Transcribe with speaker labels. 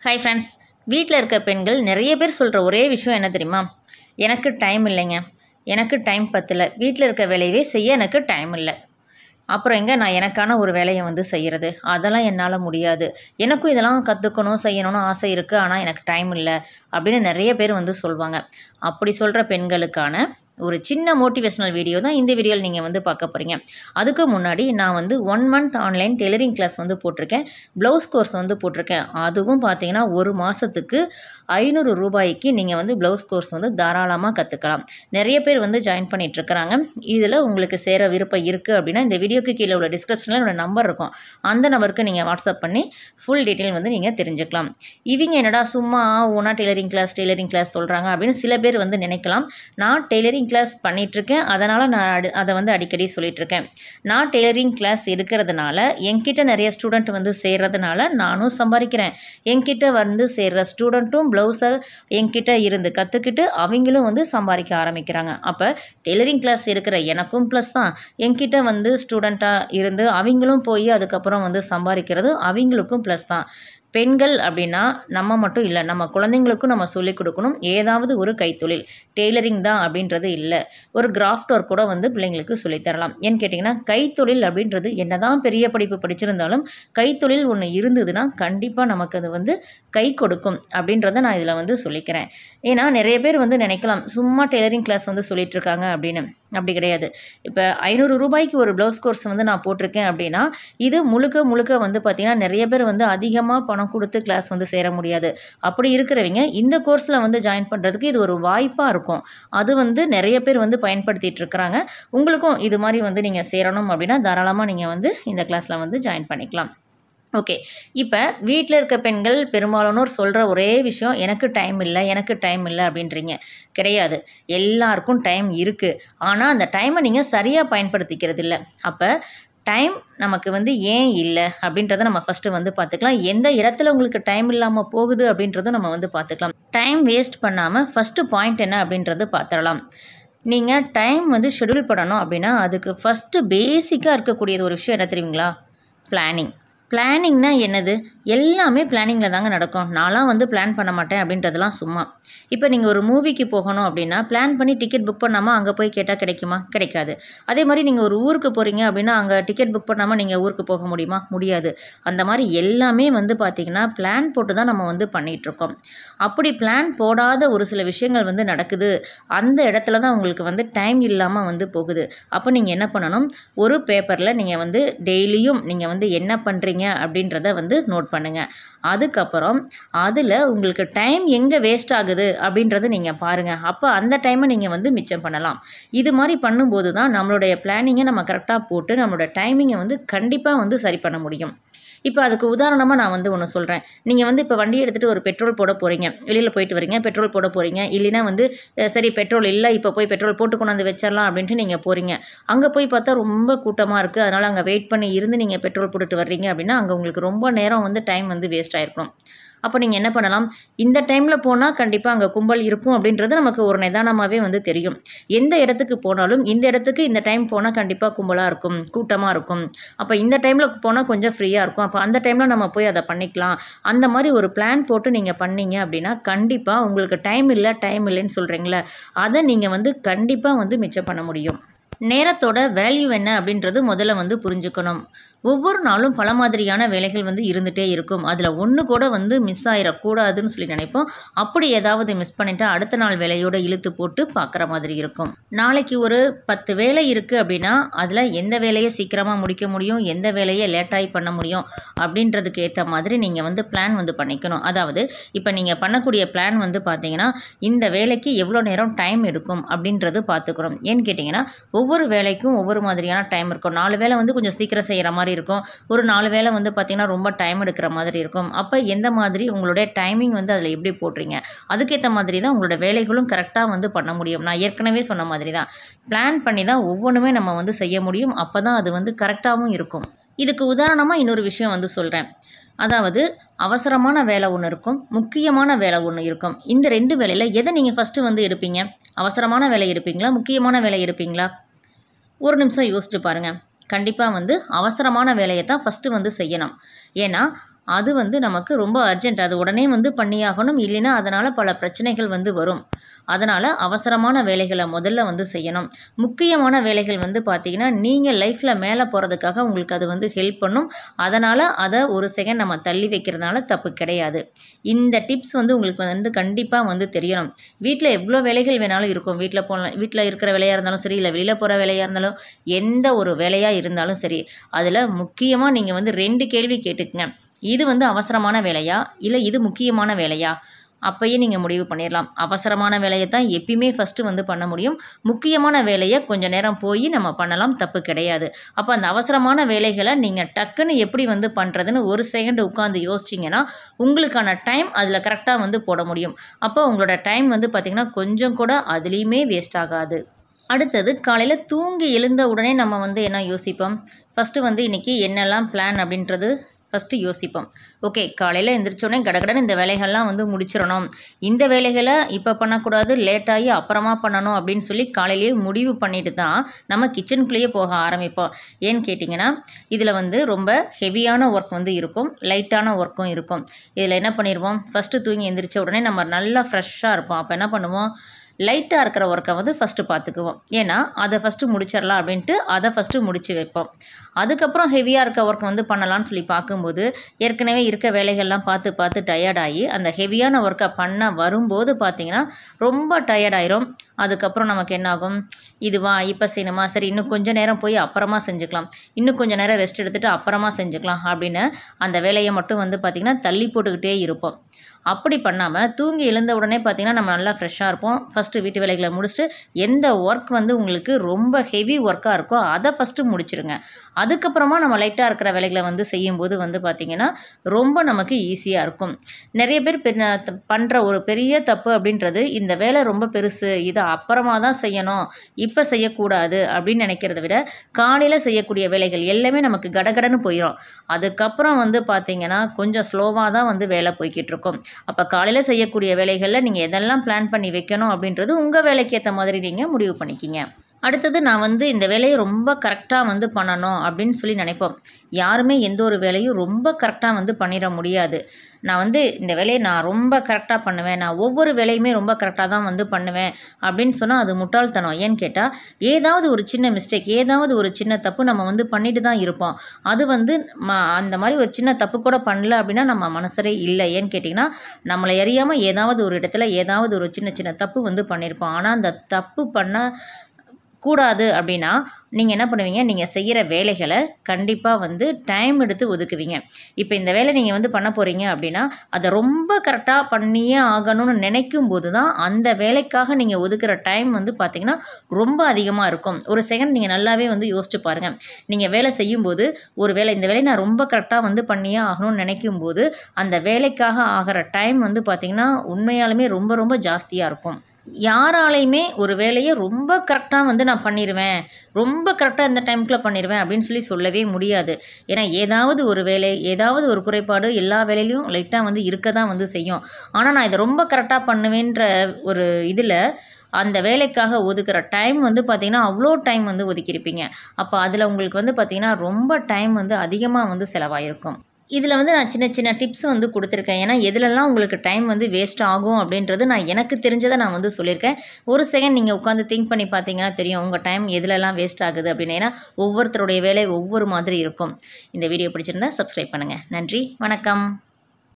Speaker 1: hi friends வீட்டில் இருக்க பெண்கள் நிறைய பேர் சொல்கிற ஒரே விஷயம் என்ன தெரியுமா எனக்கு டைம் இல்லைங்க எனக்கு டைம் பத்தல வீட்டில் இருக்க வேலையவே செய்ய எனக்கு டைம் இல்லை அப்புறம் எங்கே நான் எனக்கான ஒரு வேலையை வந்து செய்கிறது அதெல்லாம் என்னால் முடியாது எனக்கும் இதெல்லாம் கற்றுக்கணும் செய்யணும்னு ஆசை இருக்குது ஆனால் எனக்கு டைம் இல்லை அப்படின்னு நிறைய பேர் வந்து சொல்லுவாங்க அப்படி சொல்கிற பெண்களுக்கான ஒரு சின்ன மோட்டிவேஷனல் வீடியோ தான் இந்த வீடியோவில் நீங்கள் வந்து பார்க்க போகிறீங்க அதுக்கு முன்னாடி நான் வந்து one month online tailoring class வந்து போட்டிருக்கேன் ப்ளவுஸ் கோர்ஸ் வந்து போட்டிருக்கேன் அதுவும் பார்த்தீங்கன்னா ஒரு மாதத்துக்கு ஐநூறு ரூபாய்க்கு நீங்கள் வந்து ப்ளவுஸ் கோர்ஸ் வந்து தாராளமாக கற்றுக்கலாம் நிறைய பேர் வந்து ஜாயின் பண்ணிகிட்ருக்கிறாங்க இதில் உங்களுக்கு சேர விருப்பம் இருக்குது அப்படின்னா இந்த வீடியோக்கு கீழே உள்ள டிஸ்கிரிப்ஷனில் என்னோட நம்பர் இருக்கும் அந்த நம்பருக்கு நீங்கள் வாட்ஸ்அப் பண்ணி ஃபுல் டீட்டெயில் வந்து நீங்கள் தெரிஞ்சுக்கலாம் இவங்க என்னடா சும்மா ஓனா டெய்லரிங் கிளாஸ் டெய்லரிங் கிளாஸ் சொல்கிறாங்க அப்படின்னு சில பேர் வந்து நினைக்கலாம் நான் டெய்லரிங் கிளாஸ் பண்ணிகிட்ருக்கேன் அதனால் நான் அடி அதை வந்து அடிக்கடி சொல்லிகிட்ருக்கேன் நான் டெய்லரிங் கிளாஸ் இருக்கிறதுனால என்கிட்ட நிறைய ஸ்டூடெண்ட் வந்து சேர்றதுனால நானும் சம்பாதிக்கிறேன் என்கிட்ட வந்து சேர்ற ஸ்டூடெண்ட்டும் ப்ளவுஸை என்கிட்ட இருந்து கற்றுக்கிட்டு அவங்களும் வந்து சம்பாதிக்க ஆரம்பிக்கிறாங்க அப்போ டெய்லரிங் கிளாஸ் இருக்கிற எனக்கும் ப்ளஸ் தான் என்கிட்ட வந்து ஸ்டூடெண்ட்டாக இருந்து அவங்களும் போய் அதுக்கப்புறம் வந்து சம்பாதிக்கிறது அவங்களுக்கும் ப்ளஸ் தான் பெண்கள் அப்படின்னா நம்ம மட்டும் இல்லை நம்ம குழந்தைங்களுக்கும் நம்ம சொல்லிக் கொடுக்கணும் ஏதாவது ஒரு கைத்தொழில் டெய்லரிங் தான் அப்படின்றது இல்லை ஒரு கிராஃப்ட் ஒர்க் கூட வந்து பிள்ளைங்களுக்கு சொல்லித்தரலாம் ஏன்னு கேட்டிங்கன்னா கைத்தொழில் அப்படின்றது என்னதான் பெரிய படிப்பு படிச்சிருந்தாலும் கைத்தொழில் ஒன்று இருந்ததுன்னா கண்டிப்பாக நமக்கு அது வந்து கை கொடுக்கும் அப்படின்றத நான் இதில் வந்து சொல்லிக்கிறேன் ஏன்னா நிறைய பேர் வந்து நினைக்கலாம் சும்மா டெய்லரிங் கிளாஸ் வந்து சொல்லிட்டு இருக்காங்க அப்படின்னு அப்படி கிடையாது இப்போ ஐநூறு ரூபாய்க்கு ஒரு ப்ளவுஸ் கோர்ஸ் வந்து நான் போட்டிருக்கேன் அப்படின்னா இது முழுக்க முழுக்க வந்து பார்த்திங்கன்னா நிறைய பேர் வந்து அதிகமாக பணம் கொடுத்து கிளாஸ் வந்து சேர முடியாது அப்படி இருக்கிறவங்க இந்த கோர்ஸில் வந்து ஜாயின் பண்ணுறதுக்கு இது ஒரு வாய்ப்பாக இருக்கும் அது வந்து நிறைய பேர் வந்து பயன்படுத்திகிட்டு இருக்கிறாங்க உங்களுக்கும் இது மாதிரி வந்து நீங்கள் சேரணும் அப்படின்னா தாராளமாக நீங்கள் வந்து இந்த கிளாஸில் வந்து ஜாயின் பண்ணிக்கலாம் ஓகே இப்போ வீட்டில் இருக்க பெண்கள் பெரும்பாலானோர் சொல்கிற ஒரே விஷயம் எனக்கு டைம் இல்லை எனக்கு டைம் இல்லை அப்படின்றீங்க கிடையாது எல்லாருக்கும் டைம் இருக்குது ஆனால் அந்த டைமை நீங்கள் சரியாக பயன்படுத்திக்கிறது இல்லை அப்போ டைம் நமக்கு வந்து ஏன் இல்லை அப்படின்றத நம்ம ஃபஸ்ட்டு வந்து பார்த்துக்கலாம் எந்த இடத்துல உங்களுக்கு டைம் இல்லாமல் போகுது அப்படின்றதும் நம்ம வந்து பார்த்துக்கலாம் டைம் வேஸ்ட் பண்ணாமல் ஃபஸ்ட்டு பாயிண்ட் என்ன அப்படின்றது பார்த்துடலாம் நீங்கள் டைம் வந்து ஷெடியூல் பண்ணணும் அப்படின்னா அதுக்கு ஃபஸ்ட்டு பேசிக்காக இருக்கக்கூடியது ஒரு விஷயம் என்ன தெரியுங்களா பிளானிங் பிளானிங்னா என்னது எல்லாமே பிளானிங்கில் தாங்க நடக்கும் நான்லாம் வந்து பிளான் பண்ண மாட்டேன் அப்படின்றதெல்லாம் சும்மா இப்போ நீங்கள் ஒரு மூவிக்கு போகணும் அப்படின்னா பிளான் பண்ணி டிக்கெட் புக் பண்ணாமல் அங்கே போய் கேட்டால் கிடைக்குமா கிடைக்காது அதே மாதிரி நீங்கள் ஒரு ஊருக்கு போகிறீங்க அப்படின்னா அங்கே டிக்கெட் புக் பண்ணாமல் நீங்கள் ஊருக்கு போக முடியுமா முடியாது அந்த மாதிரி எல்லாமே வந்து பார்த்திங்கன்னா பிளான் போட்டு தான் நம்ம வந்து பண்ணிகிட்ருக்கோம் அப்படி பிளான் போடாத ஒரு சில விஷயங்கள் வந்து நடக்குது அந்த இடத்துல தான் உங்களுக்கு வந்து டைம் இல்லாமல் வந்து போகுது அப்போ நீங்கள் என்ன பண்ணணும் ஒரு பேப்பரில் நீங்கள் வந்து டெய்லியும் நீங்கள் வந்து என்ன பண்ணுறீங்க அப்படின்றத வந்து நோட் பண்ணுங்கள் அதுக்கப்புறம் அதில் உங்களுக்கு டைம் எங்கே வேஸ்ட் ஆகுது அப்படின்றத நீங்கள் பாருங்கள் அப்போ அந்த டைமை நீங்கள் வந்து மிச்சம் பண்ணலாம் இது மாதிரி பண்ணும்போது தான் நம்மளுடைய பிளானிங்கை நம்ம கரெக்டாக போட்டு நம்மளோட டைமிங்கை வந்து கண்டிப்பாக வந்து சரி பண்ண முடியும் இப்போ அதுக்கு உதாரணமாக நான் வந்து ஒன்று சொல்கிறேன் நீங்கள் வந்து இப்போ வண்டி எடுத்துகிட்டு ஒரு பெட்ரோல் போட போகிறீங்க வெளியில் போயிட்டு வரீங்க பெட்ரோல் போட போகிறீங்க இல்லைனா வந்து அஹ், சரி பெட்ரோல் இல்லை இப்போ போய் பெட்ரோல் போட்டு கொண்டாந்து வச்சிடலாம் அப்படின்ட்டு நீங்கள் போகிறீங்க அங்கே போய் பார்த்தா ரொம்ப கூட்டமாக இருக்குது அதனால் அங்கே வெயிட் பண்ணி இருந்து நீங்கள் பெட்ரோல் போட்டுட்டு வர்றீங்க அப்படின்னா அங்கே உங்களுக்கு ரொம்ப நேரம் வந்து டைம் வந்து வேஸ்ட் ஆயிருக்கும் அப்போ நீங்கள் என்ன பண்ணலாம் இந்த டைமில் போனால் கண்டிப்பாக அங்கே கும்பல் இருக்கும் அப்படின்றது நமக்கு ஒரு நிதானமாகவே வந்து தெரியும் எந்த இடத்துக்கு போனாலும் இந்த இடத்துக்கு இந்த டைம் போனால் கண்டிப்பாக கும்பலாக இருக்கும் கூட்டமாக இருக்கும் அப்போ இந்த டைமில் போனால் கொஞ்சம் ஃப்ரீயாக இருக்கும் அப்போ அந்த டைமில் நம்ம போய் அதை பண்ணிக்கலாம் அந்த மாதிரி ஒரு பிளான் போட்டு நீங்கள் பண்ணீங்க அப்படின்னா கண்டிப்பாக உங்களுக்கு டைம் இல்லை டைம் இல்லைன்னு சொல்கிறீங்களே அதை நீங்கள் வந்து கண்டிப்பாக வந்து மிச்சம் பண்ண முடியும் நேரத்தோட வேல்யூ என்ன அப்படின்றது முதல்ல வந்து புரிஞ்சுக்கணும் ஒவ்வொரு நாளும் பல மாதிரியான வேலைகள் வந்து இருந்துகிட்டே இருக்கும் அதில் ஒன்று கூட வந்து மிஸ் ஆயிடக்கூடாதுன்னு சொல்லி நினைப்போம் அப்படி ஏதாவது மிஸ் பண்ணிட்டா அடுத்த நாள் வேலையோட இழுத்து போட்டு பார்க்குற மாதிரி இருக்கும் நாளைக்கு ஒரு பத்து வேலை இருக்குது அப்படின்னா அதில் எந்த வேலையை சீக்கிரமாக முடிக்க முடியும் எந்த வேலையை லேட்டாகி பண்ண முடியும் அப்படின்றதுக்கு ஏற்ற மாதிரி நீங்கள் வந்து பிளான் வந்து பண்ணிக்கணும் அதாவது இப்போ நீங்கள் பண்ணக்கூடிய பிளான் வந்து பார்த்தீங்கன்னா இந்த வேலைக்கு எவ்வளோ நேரம் டைம் எடுக்கும் அப்படின்றது பார்த்துக்கணும் ஏன்னு கேட்டிங்கன்னா ஒவ்வொரு வேலைக்கும் ஒவ்வொரு மாதிரியான டைம் இருக்கும் நாலு வேலை வந்து கொஞ்சம் சீக்கிரம் செய்கிற மாதிரி இருக்கும் ஒரு நாலு வேலை வந்து பார்த்திங்கன்னா ரொம்ப டைம் எடுக்கிற மாதிரி இருக்கும் அப்போ எந்த மாதிரி உங்களுடைய டைமிங் வந்து அதில் எப்படி போடுறீங்க அதுக்கேற்ற மாதிரி தான் உங்களோட வேலைகளும் கரெக்டாக வந்து பண்ண முடியும் நான் ஏற்கனவே சொன்ன மாதிரி தான் பிளான் பண்ணி தான் ஒவ்வொன்றுமே நம்ம வந்து செய்ய முடியும் அப்போ தான் அது வந்து கரெக்டாகவும் இருக்கும் இதுக்கு உதாரணமாக இன்னொரு விஷயம் வந்து சொல்கிறேன் அதாவது அவசரமான வேலை ஒன்று இருக்கும் முக்கியமான வேலை ஒன்று இருக்கும் இந்த ரெண்டு வேலையில் எதை நீங்கள் ஃபஸ்ட்டு வந்து எடுப்பீங்க அவசரமான வேலை எடுப்பீங்களா முக்கியமான வேலை எடுப்பீங்களா ஒரு நிமிஷம் யோசிச்சு பாருங்கள் கண்டிப்பாக வந்து அவசரமான வேலையை தான் ஃபஸ்ட்டு வந்து செய்யணும் ஏன்னா அது வந்து நமக்கு ரொம்ப அர்ஜென்ட் அது உடனே வந்து பண்ணியாகணும் இல்லைன்னா அதனால் பல பிரச்சனைகள் வந்து வரும் அதனால் அவசரமான வேலைகளை முதல்ல வந்து செய்யணும் முக்கியமான வேலைகள் வந்து பார்த்திங்கன்னா நீங்கள் லைஃப்பில் மேலே போகிறதுக்காக உங்களுக்கு அது வந்து ஹெல்ப் பண்ணும் அதனால் அதை ஒரு செகண்ட் நம்ம தள்ளி வைக்கிறதுனால தப்பு கிடையாது இந்த டிப்ஸ் வந்து உங்களுக்கு வந்து கண்டிப்பாக வந்து தெரியணும் வீட்டில் எவ்வளோ வேலைகள் வேணாலும் இருக்கும் வீட்டில் போகலாம் வீட்டில் இருக்கிற வேலையாக இருந்தாலும் சரி இல்லை வெளியில் போகிற வேலையாக இருந்தாலும் எந்த ஒரு வேலையாக இருந்தாலும் சரி அதில் முக்கியமாக நீங்கள் வந்து ரெண்டு கேள்வி கேட்டுக்குங்க இது வந்து அவசரமான வேலையா இல்லை இது முக்கியமான வேலையா அப்பயே நீங்கள் முடிவு பண்ணிடலாம் அவசரமான வேலையை தான் எப்பயுமே ஃபஸ்ட்டு வந்து பண்ண முடியும் முக்கியமான வேலையை கொஞ்சம் நேரம் போய் நம்ம பண்ணலாம் தப்பு கிடையாது அப்போ அந்த அவசரமான வேலைகளை நீங்கள் டக்குன்னு எப்படி வந்து பண்ணுறதுன்னு ஒரு செகண்ட் உட்காந்து யோசிச்சிங்கன்னா உங்களுக்கான டைம் அதில் கரெக்டாக வந்து போட முடியும் அப்போ உங்களோட டைம் வந்து பார்த்திங்கன்னா கொஞ்சம் கூட அதுலேயுமே வேஸ்ட் ஆகாது அடுத்தது காலையில் தூங்கி எழுந்த உடனே நம்ம வந்து என்ன யோசிப்போம் ஃபஸ்ட்டு வந்து இன்றைக்கி என்னெல்லாம் பிளான் அப்படின்றது ஃபஸ்ட்டு யோசிப்போம் ஓகே காலையில் எந்திரிச்சோடனே கடகடன்னு இந்த வேலைகள்லாம் வந்து முடிச்சிடணும் இந்த வேலைகளை இப்போ பண்ணக்கூடாது லேட்டாகி அப்புறமா பண்ணணும் அப்படின்னு சொல்லி காலையிலேயே முடிவு பண்ணிட்டு தான் நம்ம கிச்சனுக்குள்ளேயே போக ஆரம்பிப்போம் ஏன்னு கேட்டிங்கன்னா இதில் வந்து ரொம்ப ஹெவியான ஒர்க் வந்து இருக்கும் லைட்டான ஒர்க்கும் இருக்கும் இதில் என்ன பண்ணிடுவோம் ஃபஸ்ட்டு தூங்கி எந்திரிச்ச உடனே நம்ம நல்லா ஃப்ரெஷ்ஷாக இருப்போம் அப்போ என்ன பண்ணுவோம் லைட்டாக இருக்கிற ஒர்க்கை வந்து ஃபஸ்ட்டு பார்த்துக்குவோம் ஏன்னா அதை ஃபஸ்ட்டு முடிச்சிடலாம் அப்படின்ட்டு அதை ஃபஸ்ட்டு முடித்து வைப்போம் அதுக்கப்புறம் ஹெவியாக இருக்க ஒர்க் வந்து பண்ணலாம்னு சொல்லி பார்க்கும்போது ஏற்கனவே இருக்க வேலைகள்லாம் பார்த்து பார்த்து டயர்டாகி அந்த ஹெவியான ஒர்க்கை பண்ண வரும்போது பார்த்திங்கன்னா ரொம்ப டயர்டாயிரும் அதுக்கப்புறம் நமக்கு என்ன ஆகும் இதுவா இப்போ செய்யணுமா சரி இன்னும் கொஞ்சம் நேரம் போய் அப்புறமா செஞ்சுக்கலாம் இன்னும் கொஞ்சம் நேரம் ரெஸ்ட் எடுத்துகிட்டு அப்புறமா செஞ்சுக்கலாம் அப்படின்னு அந்த வேலையை மட்டும் வந்து பார்த்திங்கன்னா தள்ளி போட்டுக்கிட்டே இருப்போம் அப்படி பண்ணாமல் தூங்கி எழுந்த உடனே பார்த்திங்கன்னா நம்ம நல்லா ஃப்ரெஷ்ஷாக இருப்போம் ஃபஸ்ட்டு வீட்டு வேலைகளை முடிச்சுட்டு எந்த ஒர்க் வந்து உங்களுக்கு ரொம்ப ஹெவி ஒர்க்காக இருக்கோ அதை ஃபஸ்ட்டு முடிச்சிருங்க அதுக்கப்புறமா நம்ம லைட்டாக இருக்கிற வேலைகளை வந்து செய்யும்போது வந்து பார்த்திங்கன்னா ரொம்ப நமக்கு ஈஸியாக இருக்கும் நிறைய பேர் பண்ணுற ஒரு பெரிய தப்பு அப்படின்றது இந்த வேலை ரொம்ப பெருசு இதை அப்புறமா தான் செய்யணும் இப்போ செய்யக்கூடாது அப்படின்னு நினைக்கிறத விட காலையில் செய்யக்கூடிய வேலைகள் எல்லாமே நமக்கு கடகடன்னு போயிடும் அதுக்கப்புறம் வந்து பார்த்திங்கன்னா கொஞ்சம் ஸ்லோவாக தான் வந்து வேலை போய்கிட்டு இருக்கும் அப்போ காலையில் செய்யக்கூடிய வேலைகளில் நீங்கள் எதெல்லாம் பிளான் பண்ணி வைக்கணும் அப்படின்றது உங்கள் வேலைக்கு ஏற்ற மாதிரி நீங்கள் முடிவு பண்ணிக்கிங்க அடுத்தது நான் வந்து இந்த வேலையை ரொம்ப கரெக்டாக வந்து பண்ணணும் அப்படின்னு சொல்லி நினைப்போம் யாருமே எந்த ஒரு வேலையும் ரொம்ப கரெக்டாக வந்து பண்ணிட முடியாது நான் வந்து இந்த வேலையை நான் ரொம்ப கரெக்டாக பண்ணுவேன் நான் ஒவ்வொரு வேலையுமே ரொம்ப கரெக்டாக தான் வந்து பண்ணுவேன் அப்படின்னு சொன்னால் அது முட்டாள்தனம் ஏன்னு கேட்டால் ஏதாவது ஒரு சின்ன மிஸ்டேக் ஏதாவது ஒரு சின்ன தப்பு நம்ம வந்து பண்ணிட்டு தான் இருப்போம் அது வந்து ம அந்த மாதிரி ஒரு சின்ன தப்பு கூட பண்ணல அப்படின்னா நம்ம மனசரே இல்லை ஏன்னு கேட்டிங்கன்னா நம்மளை அறியாமல் ஏதாவது ஒரு இடத்துல ஏதாவது ஒரு சின்ன சின்ன தப்பு வந்து பண்ணியிருப்போம் ஆனால் அந்த தப்பு பண்ண கூடாது அப்படின்னா நீங்கள் என்ன பண்ணுவீங்க நீங்கள் செய்கிற வேலைகளை கண்டிப்பாக வந்து டைம் எடுத்து ஒதுக்குவீங்க இப்போ இந்த வேலை நீங்கள் வந்து பண்ண போகிறீங்க அப்படின்னா அதை ரொம்ப கரெக்டாக பண்ணியே ஆகணும்னு நினைக்கும் போது தான் அந்த வேலைக்காக நீங்கள் ஒதுக்குற டைம் வந்து பார்த்திங்கன்னா ரொம்ப அதிகமாக இருக்கும் ஒரு செகண்ட் நீங்கள் நல்லாவே வந்து யோசிச்சு பாருங்கள் நீங்கள் வேலை செய்யும்போது ஒரு வேலை இந்த வேலையை நான் ரொம்ப கரெக்டாக வந்து பண்ணியே ஆகணும்னு நினைக்கும் போது அந்த வேலைக்காக ஆகிற டைம் வந்து பார்த்திங்கன்னா உண்மையாலுமே ரொம்ப ரொம்ப ஜாஸ்தியாக இருக்கும் யாராலையுமே ஒரு வேலையை ரொம்ப கரெக்டாக வந்து நான் பண்ணிடுவேன் ரொம்ப கரெக்டாக இந்த டைமுக்குள்ளே பண்ணிடுவேன் அப்படின்னு சொல்லி சொல்லவே முடியாது ஏன்னா ஏதாவது ஒரு வேலை ஏதாவது ஒரு குறைபாடு எல்லா வேலையிலையும் லைட்டாக வந்து இருக்க தான் வந்து செய்யும் ஆனால் நான் இதை ரொம்ப கரெக்டாக பண்ணுவேன்ற ஒரு இதில் அந்த வேலைக்காக ஒதுக்குற டைம் வந்து பார்த்திங்கன்னா அவ்வளோ டைம் வந்து ஒதுக்கியிருப்பீங்க அப்போ அதில் உங்களுக்கு வந்து பார்த்திங்கன்னா ரொம்ப டைம் வந்து அதிகமாக வந்து செலவாயிருக்கும் இதில் வந்து நான் சின்ன சின்ன டிப்ஸ் வந்து கொடுத்துருக்கேன் ஏன்னா எதுலெல்லாம் உங்களுக்கு டைம் வந்து வேஸ்ட் ஆகும் அப்படின்றது நான் எனக்கு தெரிஞ்சதை நான் வந்து சொல்லியிருக்கேன் ஒரு செகண்ட் நீங்கள் உட்காந்து திங்க் பண்ணி பார்த்தீங்கன்னா தெரியும் உங்கள் டைம் எதுலெல்லாம் வேஸ்ட் ஆகுது அப்படின்னு ஏன்னா ஒவ்வொருத்தருடைய வேலை ஒவ்வொரு மாதிரி இருக்கும் இந்த வீடியோ பிடிச்சிருந்தா சப்ஸ்கிரைப் பண்ணுங்கள் நன்றி வணக்கம்